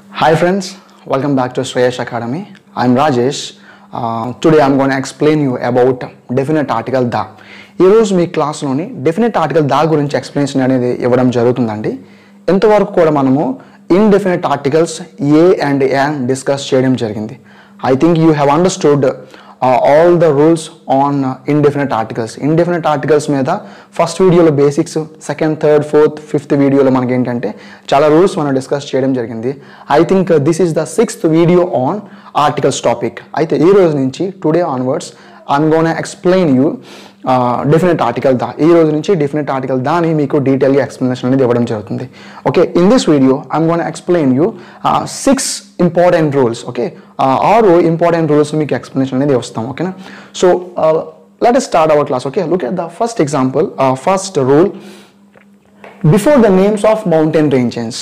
Hi friends, welcome back to Shreyash Academy. I'm Rajesh. Uh, today I'm going to explain you about definite article దా ఈరోజు మీ క్లాస్లోని definite article దా గురించి explanation అనేది ఇవ్వడం జరుగుతుందండి ఇంతవరకు కూడా మనము indefinite articles a and an discuss చేయడం జరిగింది I think you have understood all the rules on indefinite articles indefinite articles మీద ఫస్ట్ వీడియోలో basics second third fourth fifth వీడియోలో మనకి ఏంటంటే చాలా రూల్స్ మనం డిస్కస్ చేయడం జరిగింది I think this is the sixth video on articles topic అయితే ఈ రోజు నుంచి today onwards I'm gonna explain you definite article the ఈ రోజు నుంచి డెఫినెట్ ఆర్టికల్ దాని మీకు డీటెయిల్గా ఎక్స్ప్లెనేషన్ అనేది ఇవ్వడం జరుగుతుంది okay in this video I'm gonna explain you six important rules okay ఆరు ఇంపార్టెంట్ రూల్స్ మీకు ఎక్స్ప్లెనేషన్ అనేది వస్తాం ఓకేనా so let start our class okay look at the first example first rule before the names of mountain ranges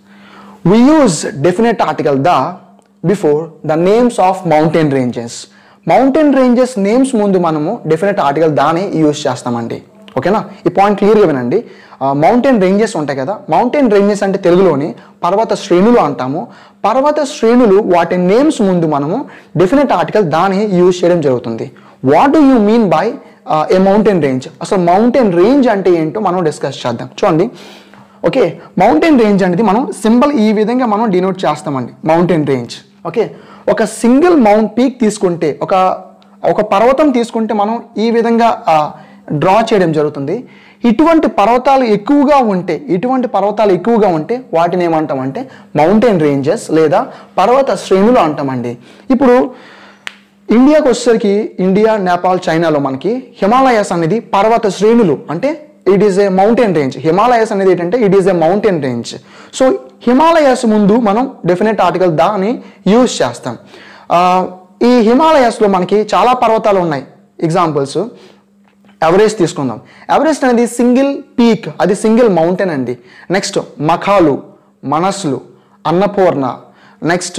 we use definite article the before the names of mountain ranges mountain ranges names ముందు మనము definite article దాని use చేస్తామండి ఓకేనా ఈ point క్లియర్గా వినండి mountain ranges ఉంటాయి కదా మౌంటైన్ రేంజెస్ అంటే తెలుగులోని పర్వత శ్రేణులు అంటాము పర్వత శ్రేణులు వాటి నేమ్స్ ముందు మనము డెఫినెట్ ఆర్టికల్ దాని యూజ్ చేయడం జరుగుతుంది what do you mean by a mountain range అసలు మౌంటైన్ రేంజ్ అంటే ఏంటో మనం డిస్కస్ చేద్దాం చూడండి ఓకే మౌంటైన్ రేంజ్ అనేది మనం సింబల్ ఈ విధంగా మనం డినోట్ చేస్తామండి మౌంటైన్ రేంజ్ ఓకే ఒక సింగిల్ మౌంట్ పీక్ తీసుకుంటే ఒక ఒక పర్వతం తీసుకుంటే మనం ఈ విధంగా డ్రా చేయడం జరుగుతుంది ఇటువంటి పర్వతాలు ఎక్కువగా ఉంటే ఇటువంటి పర్వతాలు ఎక్కువగా ఉంటే వాటిని ఏమంటామంటే మౌంటైన్ రేంజెస్ లేదా పర్వత శ్రేణులు అంటామండి ఇప్పుడు ఇండియాకి వచ్చేసరికి ఇండియా నేపాల్ చైనాలో మనకి హిమాలయస్ అనేది పర్వత శ్రేణులు అంటే it is a mountain range Himalayas అనేది ఏంటంటే it is a mountain range so Himalayas ముందు మనం డెఫినెట్ ఆర్టికల్ దాని యూజ్ చేస్తాం ఆ, ఈ హిమాలయస్లో మనకి చాలా పర్వతాలు ఉన్నాయి ఎగ్జాంపుల్స్ ఎవరెస్ట్ తీసుకుందాం ఎవరెస్ట్ అనేది సింగిల్ పీక్ అది సింగిల్ మౌంటైన్ అండి నెక్స్ట్ మఖాలు మనస్లు అన్నపూర్ణ నెక్స్ట్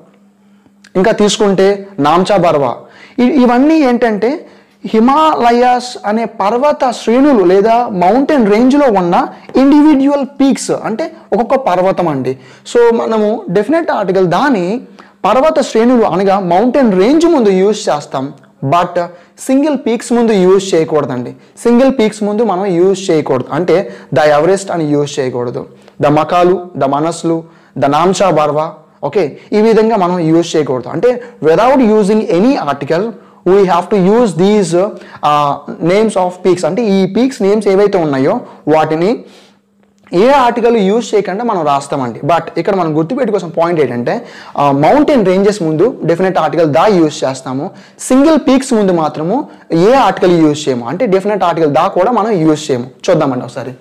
ఇంకా తీసుకుంటే నామ్చా బర్వా ఇ- ఇవన్నీ ఏంటంటే హిమాలయాస్ అనే పర్వత శ్రేణులు లేదా మౌంటైన్ రేంజ్లో ఉన్న ఇండివిజువల్ పీక్స్ అంటే ఒక్కొక్క పర్వతం అండి సో మనము డెఫినెట్ ఆర్టికల్ దాని పర్వత శ్రేణులు అనగా మౌంటైన్ రేంజ్ ముందు యూజ్ చేస్తాం బట్ సింగిల్ పీక్స్ ముందు యూజ్ చేయకూడదండి సింగిల్ పీక్స్ ముందు మనం యూజ్ చేయకూడదు అంటే ద ఎవరెస్ట్ అని యూజ్ చేయకూడదు the Makalu the Manaslu the Namcha Barwa okay ఈ విధంగా మనం యూజ్ చేయకూడదు అంటే without using any article we have to use these names of peaks అంటే ఈ పీక్స్ నేమ్స్ ఏవైతే ఉన్నాయో వాటిని ఏ ఆర్టికల్ యూజ్ చేయకుండా మనం రాస్తామండి బట్ ఇక్కడ మనం గుర్తుపెట్టుకోవాల్సిన పాయింట్ ఏంటంటే మౌంటైన్ రేంజెస్ ముందు డెఫినెట్ ఆర్టికల్ దా యూజ్ చేస్తాము సింగిల్ పీక్స్ ముందు మాత్రము ఏ ఆర్టికల్ యూజ్ చేయము అంటే డెఫినెట్ ఆర్టికల్ దా కూడా మనం యూజ్ చేయము చూద్దామండి ఒకసారి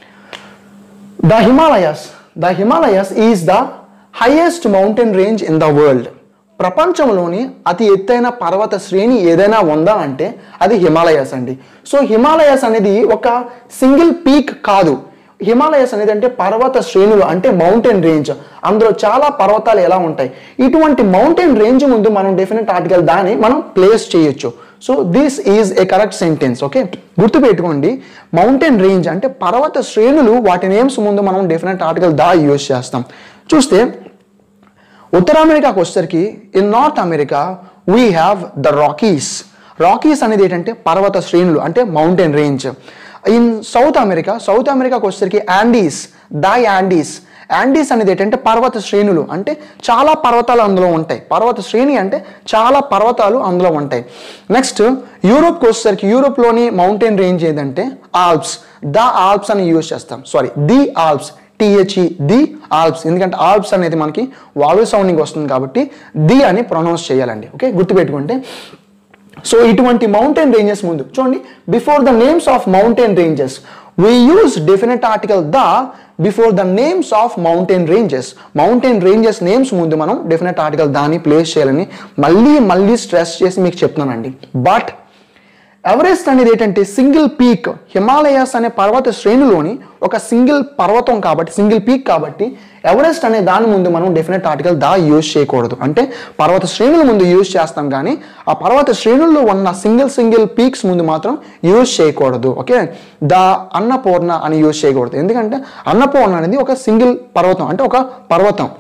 the Himalayas the Himalayas is the highest mountain range in the world ప్రపంచంలోని అతి ఎత్తైన పర్వత శ్రేణి ఏదైనా ఉందా అంటే అది హిమాలయస్ అండి సో హిమాలయస్ అనేది ఒక సింగిల్ పీక్ కాదు హిమాలయస్ అనేది అంటే పర్వత శ్రేణులు అంటే మౌంటైన్ రేంజ్ అందులో చాలా పర్వతాలు ఎలా ఉంటాయి ఇటువంటి మౌంటైన్ రేంజ్ ముందు మనం డెఫినెట్ ఆర్టికల్ దాన్ని మనం ప్లేస్ చేయొచ్చు so this is a correct sentence okay గుర్తుపెట్టుకోండి మౌంటైన్ రేంజ్ అంటే పర్వత శ్రేణులు వాటి నేమ్స్ ముందు మనం డెఫినెట్ ఆర్టికల్ దా యూజ్ చేస్తాం చూస్తే ఉత్తర అమెరికాకు వచ్చేసరికి in North America we have the Rockies Rockies అనేది ఏంటంటే పర్వత శ్రేణులు అంటే mountain range in South America South America వచ్చేసరికి యాండీస్ ద యాండీస్ యాండీస్ అనేది ఏంటంటే పర్వత శ్రేణులు అంటే చాలా పర్వతాలు అందులో ఉంటాయి పర్వత శ్రేణి అంటే చాలా పర్వతాలు అందులో ఉంటాయి నెక్స్ట్ యూరోప్కి వచ్చేసరికి యూరోప్లోని మౌంటైన్ రేంజ్ ఏదంటే ఆల్ప్స్ ద ఆల్ప్స్ అని యూజ్ చేస్తాం sorry the Alps T H E the Alps ఎందుకంటే ఆల్ప్స్ అనేది మనకి వావెల్ సౌండింగ్ వస్తుంది కాబట్టి ది అని ప్రొనౌన్స్ చేయాలండి ఓకే గుర్తుపెట్టుకుంటే సో ఇటువంటి మౌంటైన్ రేంజెస్ ముందు చూడండి before the names of mountain ranges we use definite article the before the names of mountain ranges mountain ranges names ముందు మనం డెఫినెట్ ఆర్టికల్ దాన్ని ప్లేస్ చేయాలని మళ్ళీ మళ్ళీ స్ట్రెస్ చేసి మీకు చెప్తున్నానండి బట్ ఎవరెస్ట్ అనేది ఏంటంటే సింగిల్ పీక్ హిమాలయాస్ అనే పర్వత శ్రేణిలోని ఒక సింగిల్ పర్వతం కాబట్టి సింగిల్ పీక్ కాబట్టి ఎవరెస్ట్ అనే దాని ముందు మనం డెఫినెట్ ఆర్టికల్ దా యూజ్ చేయకూడదు అంటే పర్వత శ్రేణుల ముందు యూజ్ చేస్తాం కానీ ఆ పర్వత శ్రేణుల్లో ఉన్న సింగిల్ సింగిల్ పీక్స్ ముందు మాత్రం యూజ్ చేయకూడదు ఓకే ద అన్నపూర్ణ అని యూజ్ చేయకూడదు ఎందుకంటే అన్నపూర్ణ అనేది ఒక సింగిల్ పర్వతం అంటే ఒక పర్వతం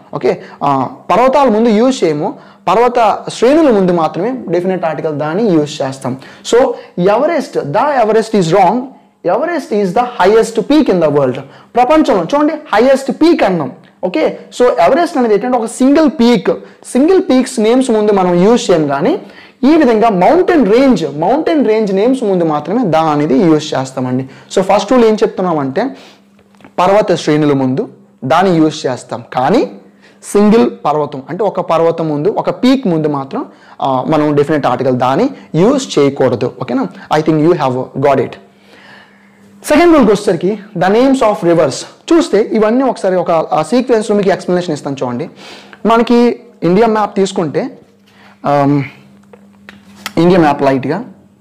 ఓకే పర్వతాల ముందు యూజ్ చేయము పర్వత శ్రేణుల ముందు మాత్రమే డెఫినెట్ ఆర్టికల్ దాన్ని యూజ్ చేస్తాం so Everest the Everest is wrong Everest is the highest peak in the world ప్రపంచంలో చూడండి హైయెస్ట్ పీక్ అన్నాం ఓకే సో ఎవరెస్ట్ అనేది ఏంటంటే ఒక single peak single peaks names ముందు మనం యూజ్ చేయం కానీ ఈ విధంగా mountain range mountain range names ముందు మాత్రమే దా అనేది యూజ్ చేస్తామండి సో ఫస్ట్ రూల్ ఏం చెప్తున్నామంటే పర్వత శ్రేణుల ముందు దాన్ని యూజ్ చేస్తాం కానీ సింగిల్ పర్వతం అంటే ఒక పర్వతం ముందు ఒక పీక్ ముందు మాత్రం ఆ, మనం డెఫినెట్ ఆర్టికల్ దాన్ని యూజ్ చేయకూడదు ఓకేనా I think you have got it second రూల్కి వచ్చేసరికి ద నేమ్స్ ఆఫ్ రివర్స్ చూస్తే ఇవన్నీ ఒకసారి ఒక సీక్వెన్స్లో మీకు ఎక్స్ప్లెనేషన్ ఇస్తాను చూడండి మనకి ఇండియా మ్యాప్ తీసుకుంటే ఆమ్, ఇండియా మ్యాప్ లైట్గా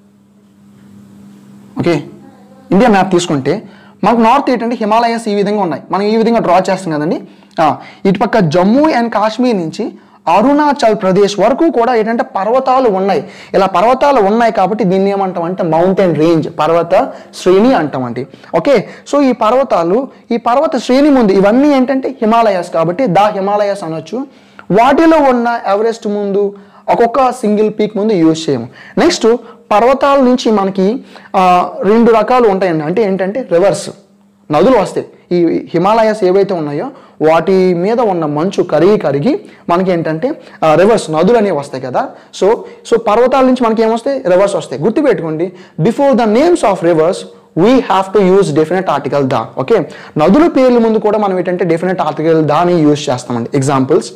ఓకే ఇండియా మ్యాప్ తీసుకుంటే మనకు నార్త్ ఏంటంటే హిమాలయస్ ఈ విధంగా ఉన్నాయి మనం ఈ విధంగా డ్రా చేస్తాం కదండి ఆ, ఇటుపక్క జమ్మూ అండ్ కాశ్మీర్ నుంచి అరుణాచల్ ప్రదేశ్ వరకు కూడా ఏంటంటే పర్వతాలు ఉన్నాయి ఇలా పర్వతాలు ఉన్నాయి కాబట్టి దీన్ని ఏమంటాం అంటే మౌంటైన్ రేంజ్ పర్వత శ్రేణి అంటామండి ఓకే సో ఈ పర్వతాలు ఈ పర్వత శ్రేణి ముందు ఇవన్నీ ఏంటంటే హిమాలయస్ కాబట్టి దా హిమాలయస్ అనొచ్చు వాటిలో ఉన్న ఎవరెస్ట్ ముందు ఒక్కొక్క సింగిల్ పీక్ ముందు యూజ్ చేయము నెక్స్ట్ పర్వతాల నుంచి మనకి ఆ, రెండు రకాలు ఉంటాయండి అంటే ఏంటంటే రివర్స్ నదులు వస్తాయి ఈ హిమాలయస్ ఏవైతే ఉన్నాయో వాటి మీద ఉన్న మంచు కరిగి కరిగి మనకి ఏంటంటే రివర్స్ నదులు అనేవి వస్తాయి కదా సో సో పర్వతాల నుంచి మనకి ఏమొస్తాయి రివర్స్ వస్తాయి గుర్తుపెట్టుకోండి before the names of rivers we have to use definite article the okay నదుల పేర్ల ముందు కూడా మనం ఏంటంటే డెఫినెట్ ఆర్టికల్ దాని యూజ్ చేస్తామండి examples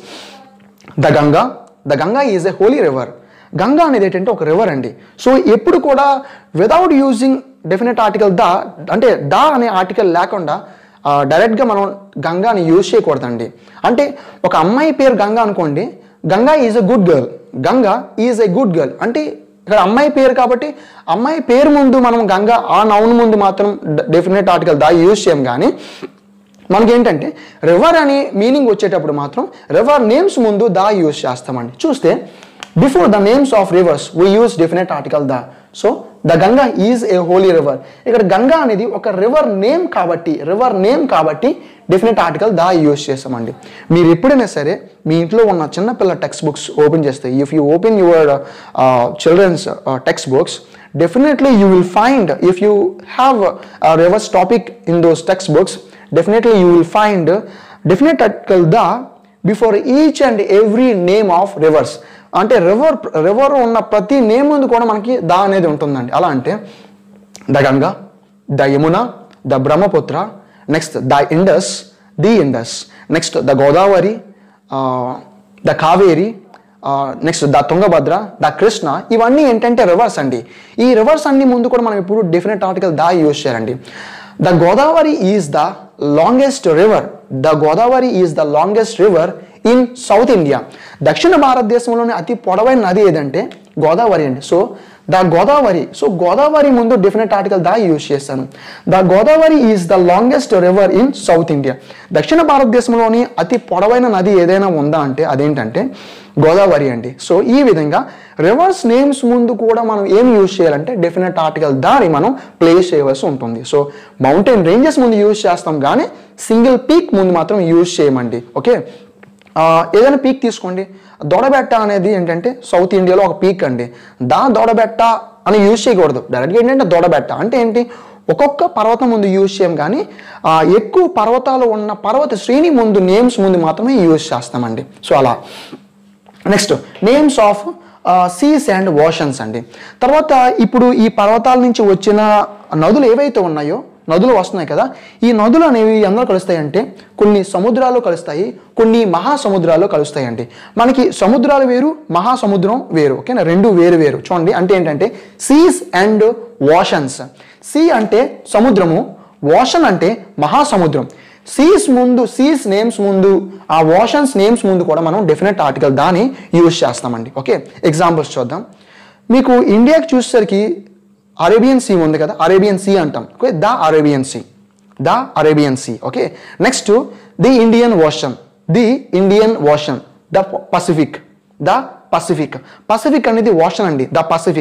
the Ganga the Ganga is a holy river Ganga అనేది ఏంటంటే ఒక రివర్ అండి సో ఎప్పుడు కూడా without using definite article the అంటే దా అనే ఆర్టికల్ లేకుండా ఆ, డైరెక్ట్గా మనం గంగాని యూజ్ చేయకూడదండి అంటే ఒక అమ్మాయి పేరు గంగా అనుకోండి Ganga is a good girl Ganga is a good girl అంటే ఇక్కడ అమ్మాయి పేరు కాబట్టి అమ్మాయి పేరు ముందు మనం గంగా ఆ నౌన్ ముందు మాత్రం డెఫినెట్ ఆర్టికల్ దా యూజ్ చేయం కానీ మనకి ఏంటంటే రివర్ అనే మీనింగ్ వచ్చేటప్పుడు మాత్రం రివర్ నేమ్స్ ముందు దా యూజ్ చేస్తామండి చూస్తే before the names of rivers we use definite article the so the Ganga is a holy river ఇక్కడ గంగా అనేది ఒక రివర్ నేమ్ కాబట్టి రివర్ నేమ్ కాబట్టి డెఫినెట్ ఆర్టికల్ దా యూజ్ చేస్తామండి మీరు ఎప్పుడైనా సరే మీ ఇంట్లో ఉన్న చిన్నపిల్ల టెక్స్ట్ బుక్స్ ఓపెన్ చేస్తే if you open your children's text books definitely you will find if you have a reverse topic in those textbooks definitely you will find uh, definite article the before each and every name of rivers అంటే river river ఉన్న ప్రతి name ముందు కూడా మనకి దా అనేది ఉంటుందండి అలా అంటే the Ganga the Yamuna the Brahmaputra next the Indus the Indus next the Godavari the Kaveri next the Tungabhadra the Krishna ఇవన్నీ ఏంటంటే రివర్స్ అండి ఈ రివర్స్ అన్ని ముందు కూడా మనం ఇప్పుడు డెఫినెట్ ఆర్టికల్ దా యూజ్ చేయాలండి the Godavari is the longest river the Godavari is the longest river in south India దక్షిణ భారతదేశంలోని అతి పొడవైన నది ఏదంటే గోదావరి అండి so the Godavari so Godavari ముందు డెఫినెట్ ఆర్టికల్ దా యూజ్ చేస్తాను the Godavari is the longest river in south India దక్షిణ భారతదేశంలోని అతి పొడవైన నది ఏదైనా ఉందా అంటే అదేంటంటే గోదావరి అండి సో ఈ విధంగా రివర్స్ నేమ్స్ ముందు కూడా మనం ఏం యూజ్ చేయాలంటే డెఫినెట్ ఆర్టికల్ దాని మనం ప్లేస్ చేయవలసి ఉంటుంది సో మౌంటైన్ రేంజెస్ ముందు యూజ్ చేస్తాం కానీ సింగిల్ పీక్ ముందు మాత్రం యూజ్ చేయమండి ఓకే ఆ, ఏదైనా పీక్ తీసుకోండి దొడబెట్ట అనేది ఏంటంటే సౌత్ ఇండియాలో ఒక పీక్ అండి దా దొడబెట్ట అని యూజ్ చేయకూడదు డైరెక్ట్గా ఏంటంటే దొడబెట్ట అంటే ఏంటి ఒక్కొక్క పర్వతం ముందు యూజ్ చేయం కానీ ఆ, ఎక్కువ పర్వతాలు ఉన్న పర్వత శ్రేణి ముందు నేమ్స్ ముందు మాత్రమే యూజ్ చేస్తామండి సో అలా next names of seas and oceans అండి తర్వాత ఇప్పుడు ఈ పర్వతాల నుంచి వచ్చిన నదులు ఏవైతే ఉన్నాయో నదులు వస్తున్నాయి కదా ఈ నదులు అనేవి ఎందులో కలుస్తాయంటే కొన్ని సముద్రాలు కలుస్తాయి కొన్ని మహాసముద్రాలు కలుస్తాయండి మనకి సముద్రాలు వేరు మహాసముద్రం వేరు ఓకేనా రెండు వేరు వేరు చూడండి అంటే ఏంటంటే సీస్ అండ్ ఓషన్స్ సీ అంటే సముద్రము ఓషన్ అంటే మహాసముద్రం సీస్ ముందు సీస్ నేమ్స్ ముందు ఆ ఓషన్స్ నేమ్స్ ముందు కూడా మనం డెఫినెట్ ఆర్టికల్ దాన్ని యూజ్ చేస్తామండి ఓకే ఎగ్జాంపుల్స్ చూద్దాం మీకు ఇండియాకి చూసేసరికి అరేబియన్ సీ ఉంది కదా అరేబియన్ సీ అంటాం okay the Arabian sea the Arabian sea okay next the Indian ocean the Indian ocean the Pacific the Pacific Pacific అనేది ఓషన్ అండి the Pacific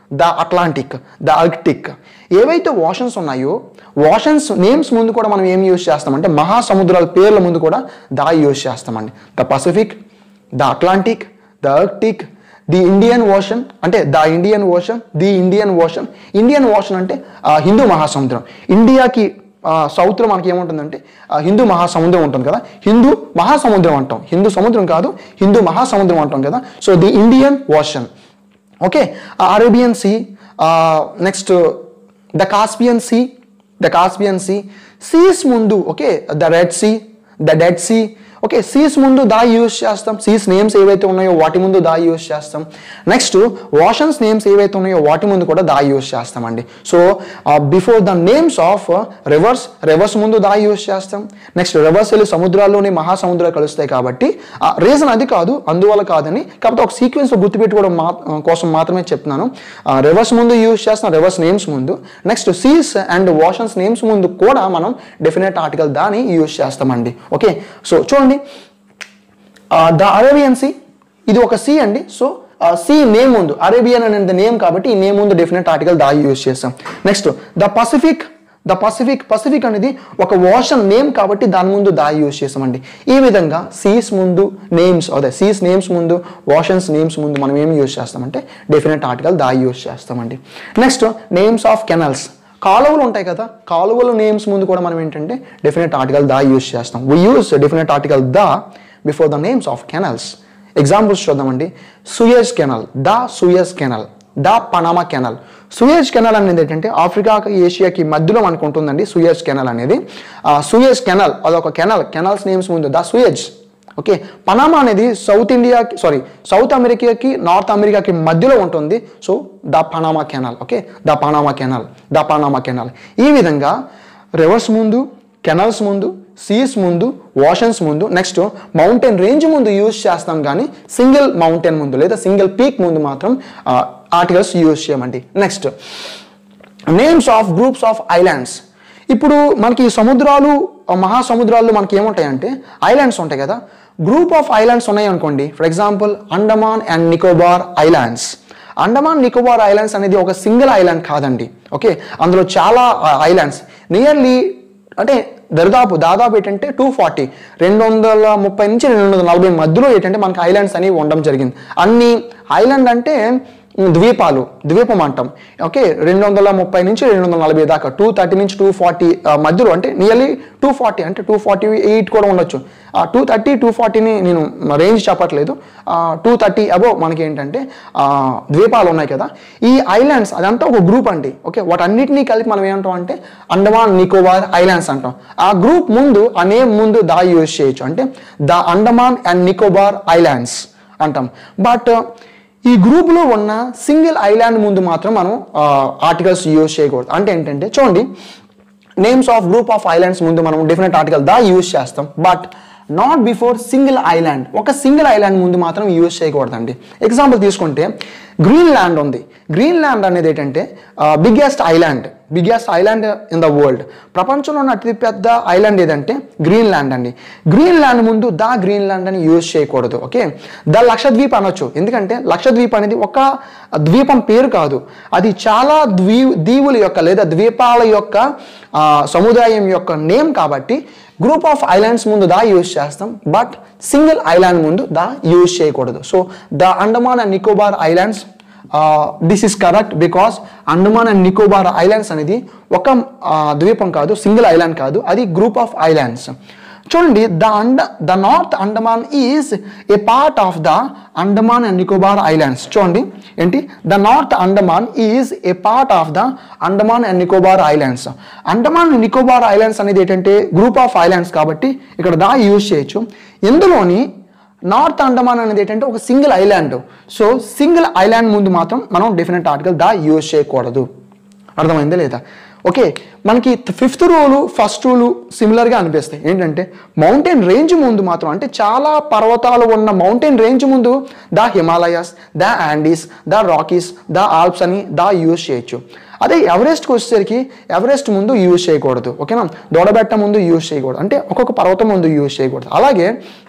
the Atlantic the Arctic ఏవైతే oceans ఉన్నాయో oceans names ముందు కూడా మనం ఏం use చేస్తామంటే మహాసముద్రాల పేర్ల ముందు కూడా దా యూజ్ చేస్తామండి the Pacific the Atlantic the Arctic the Indian ocean అంటే the Indian ocean the Indian ocean Indian ocean అంటే ఆ, హిందూ మహాసముద్రం ఇండియాకి సౌత్లో మనకి ఏముంటుందంటే ఆ, హిందూ మహాసముద్రం ఉంటుంది కదా హిందూ మహాసముద్రం అంటాం హిందూ సముద్రం కాదు హిందూ మహాసముద్రం అంటాం కదా so the Indian ocean okay Arabian sea next the Caspian sea the Caspian sea seas ముందు okay the red sea the dead sea okay seas ముందు దా యూస్ చేస్తాం సీస్ నేమ్స్ ఏవైతే ఉన్నాయో వాటి ముందు దా యూస్ చేస్తాం నెక్స్ట్ వాషన్స్ నేమ్స్ ఏవైతే ఉన్నాయో వాటి ముందు కూడా దా యూస్ చేస్తామండి so before the names of rivers rivers ముందు దా యూస్ చేస్తాం నెక్స్ట్ రివర్స్ వెళ్ళి సముద్రాల్లోని మహాసముద్రాలు కలుస్తాయి కాబట్టి రీజన్ అది కాదు అందువల్ల కాదని కాకపోతే ఒక సీక్వెన్స్ గుర్తుపెట్టుకోవడం మా కోసం మాత్రమే చెప్తున్నాను రివర్స్ ముందు యూస్ చేస్తాం రివర్స్ నేమ్స్ ముందు next seas and oceans names ముందు కూడా మనం డెఫినెట్ ఆర్టికల్ దాని యూస్ చేస్తామండి ఓకే సో చూడండి ద అరేబియన్ సీ ఇది ఒక సి అండి సో సి నేమ్ ముందు అరేబియన్ అనేది నేమ్ కాబట్టి ఈ నేమ్ ముందు డెఫినెట్ ఆర్టికల్ దా యూజ్ చేస్తాం next the Pacific the Pacific Pacific అనేది ఒక ఓషన్ నేమ్ కాబట్టి దాని ముందు దా యూజ్ చేస్తామండి ఈ విధంగా సీస్ ముందు నేమ్స్ అదే సీస్ నేమ్స్ ముందు ఓషన్స్ నేమ్స్ ముందు మనం ఏం యూజ్ చేస్తామంటే డెఫినెట్ ఆర్టికల్ దా యూజ్ చేస్తామండి నెక్స్ట్ నేమ్స్ ఆఫ్ కెనల్స్ కాలువలు ఉంటాయి కదా కాలువల నేమ్స్ ముందు కూడా మనం ఏంటంటే డెఫినెట్ ఆర్టికల్ దా యూజ్ చేస్తాం we use definite article the before the names of canals examples చూద్దామండి Suez canal the Suez canal the Panama canal Suez canal అనేది ఏంటంటే ఆఫ్రికాకి ఏషియాకి మధ్యలో మనకు ఉంటుందండి సుయేజ్ కెనల్ అనేది సుయేజ్ కెనల్ అదొక కెనల్ కెనల్స్ నేమ్స్ ముందు ద సుయేజ్ ఓకే పనామా అనేది సౌత్ ఇండియాకి సారీ సౌత్ అమెరికాకి నార్త్ అమెరికాకి మధ్యలో ఉంటుంది so the Panama canal okay the Panama canal the Panama canal ఈ విధంగా రివర్స్ ముందు కెనల్స్ ముందు సీస్ ముందు ఓషన్స్ ముందు నెక్స్ట్ మౌంటైన్ రేంజ్ ముందు యూజ్ చేస్తాం కానీ సింగిల్ మౌంటైన్ ముందు లేదా సింగిల్ పీక్ ముందు మాత్రం ఆర్టికల్స్ యూజ్ చేయమండి next names of groups of islands ఇప్పుడు మనకి ఈ సముద్రాలు ఆ మహాసముద్రాల్లో మనకి ఏముంటాయంటే ఐలాండ్స్ ఉంటాయి కదా గ్రూప్ ఆఫ్ ఐలాండ్స్ ఉన్నాయి అనుకోండి for example Andaman and Nicobar islands Andaman Nicobar islands అనేది ఒక సింగిల్ ఐలాండ్ కాదండి ఓకే అందులో చాలా ఐలాండ్స్ నియర్లీ అంటే దరిదాపు దాదాపు ఏంటంటే టూ ఫార్టీ రెండు వందల ముప్పై నుంచి రెండు వందల నలభై మధ్యలో ఏంటంటే మనకి ఐలాండ్స్ అనేవి ఉండడం జరిగింది అన్ని ఐలాండ్ అంటే ఉమ్, ద్వీపాలు ద్వీపం అంటాం ఓకే రెండు వందల ముప్పై నుంచి రెండు వందల నలభై దాకా టూ థర్టీ నుంచి టూ ఫార్టీ మధ్యలో అంటే నియర్లీ టూ ఫార్టీ అంటే టూ ఫార్టీ ఎయిట్ కూడా ఉండొచ్చు టూ థర్టీ టూ ఫార్టీని నేను రేంజ్ చెప్పట్లేదు టూ థర్టీ అబో మనకి ఏంటంటే ఆ, ద్వీపాలు ఉన్నాయి కదా ఈ ఐలాండ్స్ అదంతా ఒక గ్రూప్ అండి ఓకే వాటన్నిటినీ కలిపి మనం ఏమంటాం అంటే అండమాన్ నికోబార్ ఐలాండ్స్ అంటాం ఆ గ్రూప్ ముందు ఆ నేమ్ ముందు దా యూజ్ చేయొచ్చు అంటే the Andaman and Nicobar islands అంటాం బట్ ఈ గ్రూప్లో ఉన్న సింగిల్ ఐలాండ్ ముందు మాత్రం మనం ఆర్టికల్స్ యూజ్ చేయకూడదు అంటే ఏంటంటే చూడండి names of group of islands ముందు మనం డిఫరెంట్ ఆర్టికల్ దా యూజ్ చేస్తాం but not before single island ఒక సింగిల్ ఐలాండ్ ముందు మాత్రం యూజ్ చేయకూడదండి ఎగ్జాంపుల్ తీసుకుంటే గ్రీన్ ల్యాండ్ ఉంది గ్రీన్ ల్యాండ్ అనేది ఏంటంటే biggest island biggest island in the world ప్రపంచంలో ఉన్న అతి పెద్ద ఐలాండ్ ఏదంటే గ్రీన్ ల్యాండ్ అండి గ్రీన్ ల్యాండ్ ముందు ద గ్రీన్ ల్యాండ్ అని యూజ్ చేయకూడదు ఓకే ద లక్షద్వీప్ అనొచ్చు ఎందుకంటే లక్షద్వీప్ అనేది ఒక ద్వీపం పేరు కాదు అది చాలా ద్వీ దీవుల యొక్క లేదా ద్వీపాల యొక్క ఆ, సముదాయం యొక్క నేమ్ కాబట్టి గ్రూప్ ఆఫ్ ఐలాండ్స్ ముందు దా యూజ్ చేస్తాం బట్ సింగిల్ ఐలాండ్ ముందు దా యూజ్ చేయకూడదు so the Andaman and Nicobar islands this is correct because Andaman and Nicobar islands అనేది ఒక ఆ, ద్వీపం కాదు సింగిల్ ఐలాండ్ కాదు అది గ్రూప్ ఆఫ్ ఐలాండ్స్ చూడండి the Andaman the north Andaman is a part of the Andaman and Nicobar islands చూడండి ఏంటి the north Andaman is a part of the Andaman and Nicobar islands Andaman and Nicobar islands అనేది ఏంటంటే గ్రూప్ ఆఫ్ ఐలాండ్స్ కాబట్టి ఇక్కడ దా యూజ్ చేయొచ్చు ఇందులోని నార్త్ అండమాన్ అనేది ఏంటంటే ఒక single island so single island ముందు మాత్రం మనం డెఫినెట్ ఆర్టికల్ దా యూజ్ చేయకూడదు అర్థమైందా లేదా ఓకే మనకి ఫిఫ్త్ రూలు ఫస్ట్ రూలు సిమిలర్గా అనిపిస్తాయి ఏంటంటే మౌంటైన్ రేంజ్ ముందు మాత్రం అంటే చాలా పర్వతాలు ఉన్న మౌంటైన్ రేంజ్ ముందు the Himalayas the Andes the Rockies the Alps అని ద యూజ్ చేయొచ్చు అదే ఎవరెస్ట్కి వచ్చేసరికి ఎవరెస్ట్ ముందు యూజ్ చేయకూడదు ఓకేనా దొడబెట్ట ముందు యూజ్ చేయకూడదు అంటే ఒక్కొక్క పర్వతం ముందు యూజ్ చేయకూడదు అలాగే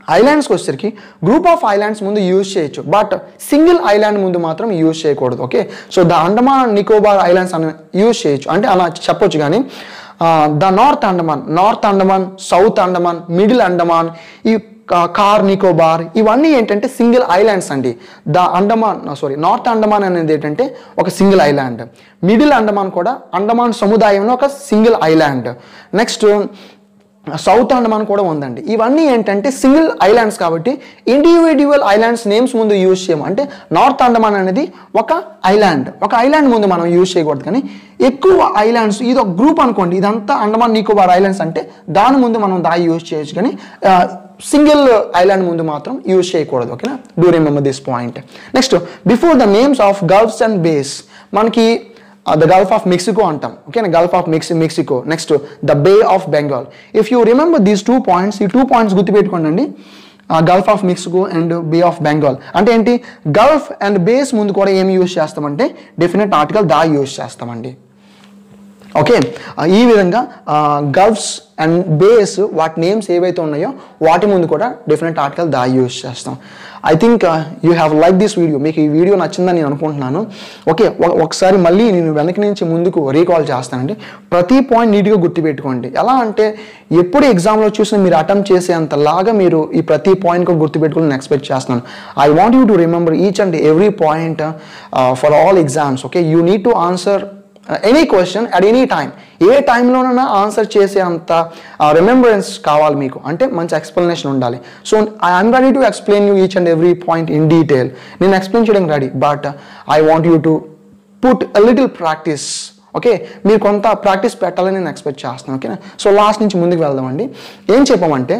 ఐలాండ్స్కి వచ్చేసరికి గ్రూప్ ఆఫ్ ఐలాండ్స్ ముందు యూజ్ చేయొచ్చు బట్ సింగిల్ ఐలాండ్ ముందు మాత్రం యూజ్ చేయకూడదు okay so the Andaman Nicobar islands అని యూజ్ చేయొచ్చు అంటే అలా చెప్పొచ్చు కానీ the north Andaman north Andaman south Andaman middle Andaman ఈ కా- కార్ నికోబార్ ఇవన్నీ ఏంటంటే సింగిల్ ఐలాండ్స్ అండి the Andaman sorry north Andaman అనేది ఏంటంటే ఒక సింగిల్ ఐలాండ్ మిడిల్ అండమాన్ కూడా అండమాన్ సముదాయంలో ఒక single island next south Andaman కూడా ఉందండి ఇవన్నీ ఏంటంటే సింగిల్ ఐలాండ్స్ కాబట్టి ఇండివిజువల్ ఐలాండ్స్ నేమ్స్ ముందు యూజ్ చేయము అంటే నార్త్ అండమాన్ అనేది ఒక ఐలాండ్ ఒక ఐలాండ్ ముందు మనం యూజ్ చేయకూడదు కానీ ఎక్కువ ఐలాండ్స్ ఇది ఒక గ్రూప్ అనుకోండి ఇదంతా అండమాన్ నికోబార్ ఐలాండ్స్ అంటే దాని ముందు మనం దా యూజ్ చేయొచ్చు కానీ సింగిల్ ఐలాండ్ ముందు మాత్రం యూజ్ చేయకూడదు ఓకేనా do remember this point next before the names of gulfs and bays మనకి ద గల్ఫ్ ఆఫ్ మెక్సికో అంటాం ఓకేనా gulf of Mexico Mexico next the bay of Bengal if you remember these two points ఈ two points గుర్తుపెట్టుకోండి gulf of Mexico and bay of Bengal అంటే ఏంటి Gulf and base ముందు కూడా ఏమి యూజ్ చేస్తామంటే డెఫినెట్ ఆర్టికల్ దా యూజ్ చేస్తామండి ఓకే ఆ, ఈ విధంగా గల్ఫ్స్ అండ్ బేస్ వాటి నేమ్స్ ఏవైతే ఉన్నాయో వాటి ముందు కూడా డిఫరెంట్ ఆర్టికల్ దా యూజ్ చేస్తాం I think you have like this video మీకు ఈ వీడియో నచ్చిందని నేను అనుకుంటున్నాను ఓకే ఒక- ఒకసారి మళ్ళీ నేను వెనక నుంచి ముందుకు రీకాల్ చేస్తానండి ప్రతి పాయింట్ నీట్గా గుర్తుపెట్టుకోండి ఎలా అంటే ఎప్పుడు ఎగ్జామ్లో చూసినా మీరు అటెంప్ట్ చేసేంతలాగా మీరు ఈ ప్రతి పాయింట్ కూడా గుర్తుపెట్టుకోవాలని ఎక్స్పెక్ట్ చేస్తున్నాను I want you to remember each and every point for all exams okay you need to answer any question at any time ఏ టైంలోనైనా ఆన్సర్ చేసే అంత రిమెంబరెన్స్ కావాలి మీకు అంటే మంచి ఎక్స్ప్లెనేషన్ ఉండాలి so I'm ready to explain you each and every point in detail నేను ఎక్స్ప్లెయిన్ చేయడానికి ready but I want you to put a little practice okay మీరు కొంత ప్రాక్టీస్ పెట్టాలని నేను ఎక్స్పెక్ట్ చేస్తున్నాను ఓకేనా సో లాస్ట్ నుంచి ముందుకు వెళ్దామండి ఏం చెప్పామంటే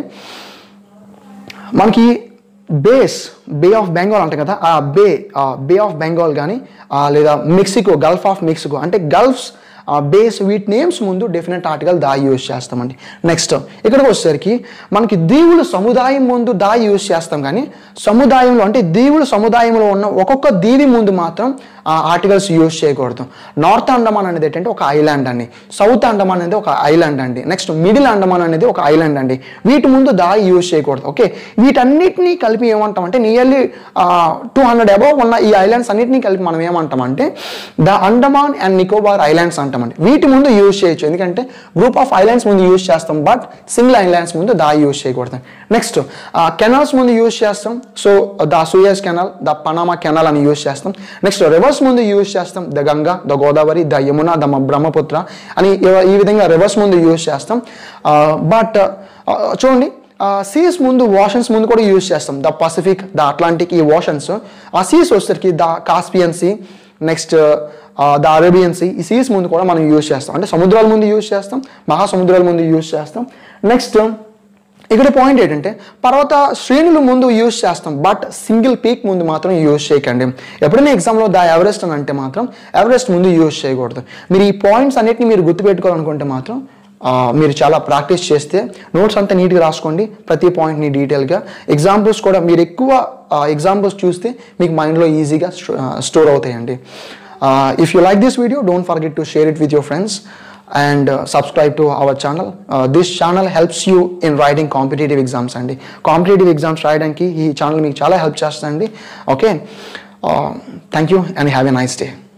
మనకి బేస్ బే ఆఫ్ బెంగాల్ అంట కదా ఆ బే బే ఆఫ్ బెంగాల్ కానీ లేదా మెక్సికో గల్ఫ్ ఆఫ్ మెక్సికో అంటే గల్ఫ్స్ బేస్ వీటి నేమ్స్ ముందు డెఫినెట్ ఆర్టికల్ దా యూజ్ చేస్తామండి నెక్స్ట్ ఇక్కడికి వచ్చేసరికి మనకి దీవుల సముదాయం ముందు దా యూజ్ చేస్తాం కానీ సముదాయంలో అంటే దీవుల సముదాయంలో ఉన్న ఒక్కొక్క దీవి ముందు మాత్రం ఆర్టికల్స్ యూజ్ చేయకూడదు నార్త్ అండమాన్ అనేది ఏంటంటే ఒక ఐలాండ్ అండి సౌత్ అండమాన్ అనేది ఒక ఐలాండ్ అండి నెక్స్ట్ మిడిల్ అండమాన్ అనేది ఒక ఐలాండ్ అండి వీటి ముందు దా యూజ్ చేయకూడదు ఓకే వీటన్నిటినీ కలిపి ఏమంటామంటే నియర్లీ టూ హండ్రెడ్ అబౌవ్ ఉన్న ఈ ఐలాండ్స్ అన్నిటినీ కలిపి మనం ఏమంటామంటే the Andaman and Nicobar islands అంటామండి వీటి ముందు యూజ్ చేయొచ్చు ఎందుకంటే గ్రూప్ ఆఫ్ ఐలాండ్స్ ముందు యూజ్ చేస్తాం బట్ సింగిల్ ఐలాండ్స్ ముందు దా యూజ్ చేయకూడదు నెక్స్ట్ కెనాల్స్ ముందు యూజ్ చేస్తాం so the Suez canal the Panama canal అని యూజ్ చేస్తాం నెక్స్ట్ రివర్స్ ముందు యూజ్ చేస్తాం the Ganga the Godavari the Yamuna the మ- బ్రహ్మపుత్ర అని ఇవ- ఈ విధంగా రివర్స్ ముందు యూజ్ చేస్తాం బట్ చూడండి సీస్ ముందు ఓషన్స్ ముందు కూడా యూజ్ చేస్తాం ద పసిఫిక్ ద అట్లాంటిక్ ఈ ఓషన్స్ ఆ సీస్ వచ్చేసరికి the Caspian sea next the Arabian sea ఈ సీస్ ముందు కూడా మనం యూజ్ చేస్తాం అంటే సముద్రాల ముందు యూజ్ చేస్తాం మహాసముద్రాల ముందు యూజ్ చేస్తాం నెక్స్ట్ ఇక్కడ పాయింట్ ఏంటంటే పర్వత శ్రేణులు ముందు యూజ్ చేస్తాం బట్ సింగిల్ పీక్ ముందు మాత్రం యూజ్ చేయకండి ఎప్పుడైనా ఎగ్జామ్లో ద ఎవరెస్ట్ అని అంటే మాత్రం ఎవరెస్ట్ ముందు యూజ్ చేయకూడదు మీరు ఈ పాయింట్స్ అన్నిటిని మీరు గుర్తుపెట్టుకోవాలనుకుంటే మాత్రం ఆ, మీరు చాలా ప్రాక్టీస్ చేస్తే నోట్స్ అంతా నీట్గా రాసుకోండి ప్రతి పాయింట్ని డీటెయిల్గా ఎగ్జాంపుల్స్ కూడా మీరు ఎక్కువ ఎగ్జాంపుల్స్ చూస్తే మీకు మైండ్లో ఈజీగా స్టోర్ అవుతాయండి if you like this video don't forget to share it with your friends and uh, subscribe to our channel. Uh, this channel helps you in writing competitive exams అండి competitive exams రాయడానికి ఈ channel మీకు చాలా help చేస్తుందండి okay thank you and have a nice day